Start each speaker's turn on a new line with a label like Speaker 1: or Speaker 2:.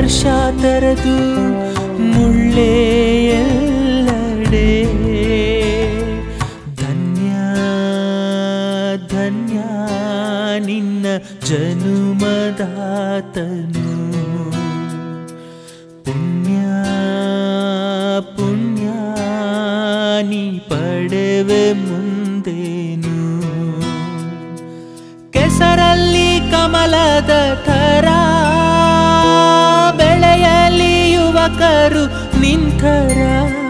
Speaker 1: ಹರ್ಷ ತೆರೆದು ಮುಳ್ಳೇ ಎಲ್ಲೆಡೆ ಧನ್ಯ ಧನ್ಯ ನಿನ್ನ ಜನುಮದಾತನು ಪುಣ್ಯ ಪುಣ್ಯ ನೀ ಪಡೆವೆ ಮುಂದೇನು ಕೆಸರಲ್ಲಿ ಕಮಲದ ಥರ ಬೆಳೆಯಲಿ ಯುವಕರು ನಿಂತರ